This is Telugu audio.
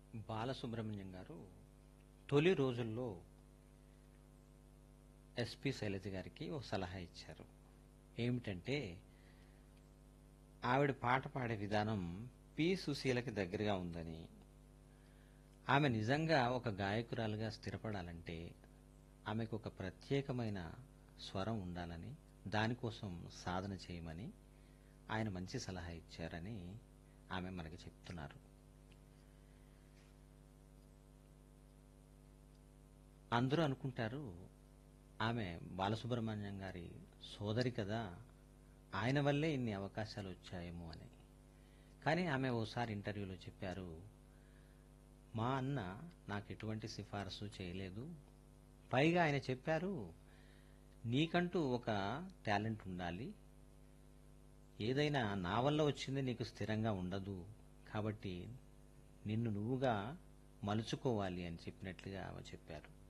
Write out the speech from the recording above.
బాలసుబ్రహ్మణ్యం గారు తొలి రోజుల్లో ఎస్పి శైలజ గారికి ఒక సలహా ఇచ్చారు ఏమిటంటే ఆవిడ పాట పాడే విధానం పి సుశీలకి దగ్గరగా ఉందని ఆమె నిజంగా ఒక గాయకురాలుగా స్థిరపడాలంటే ఆమెకు ఒక ప్రత్యేకమైన స్వరం ఉండాలని దానికోసం సాధన చేయమని ఆయన మంచి సలహా ఇచ్చారని ఆమె మనకి చెప్తున్నారు అందరూ అనుకుంటారు ఆమె బాలసుబ్రహ్మణ్యం గారి సోదరి కదా ఆయన వల్లే ఇన్ని అవకాశాలు వచ్చాయేమో అని కానీ ఆమె ఓసారి ఇంటర్వ్యూలో చెప్పారు మా అన్న నాకు ఎటువంటి సిఫారసు చేయలేదు పైగా ఆయన చెప్పారు నీకంటూ ఒక టాలెంట్ ఉండాలి ఏదైనా నా వల్ల వచ్చింది నీకు స్థిరంగా ఉండదు కాబట్టి నిన్ను నువ్వుగా మలుచుకోవాలి అని చెప్పినట్లుగా ఆమె చెప్పారు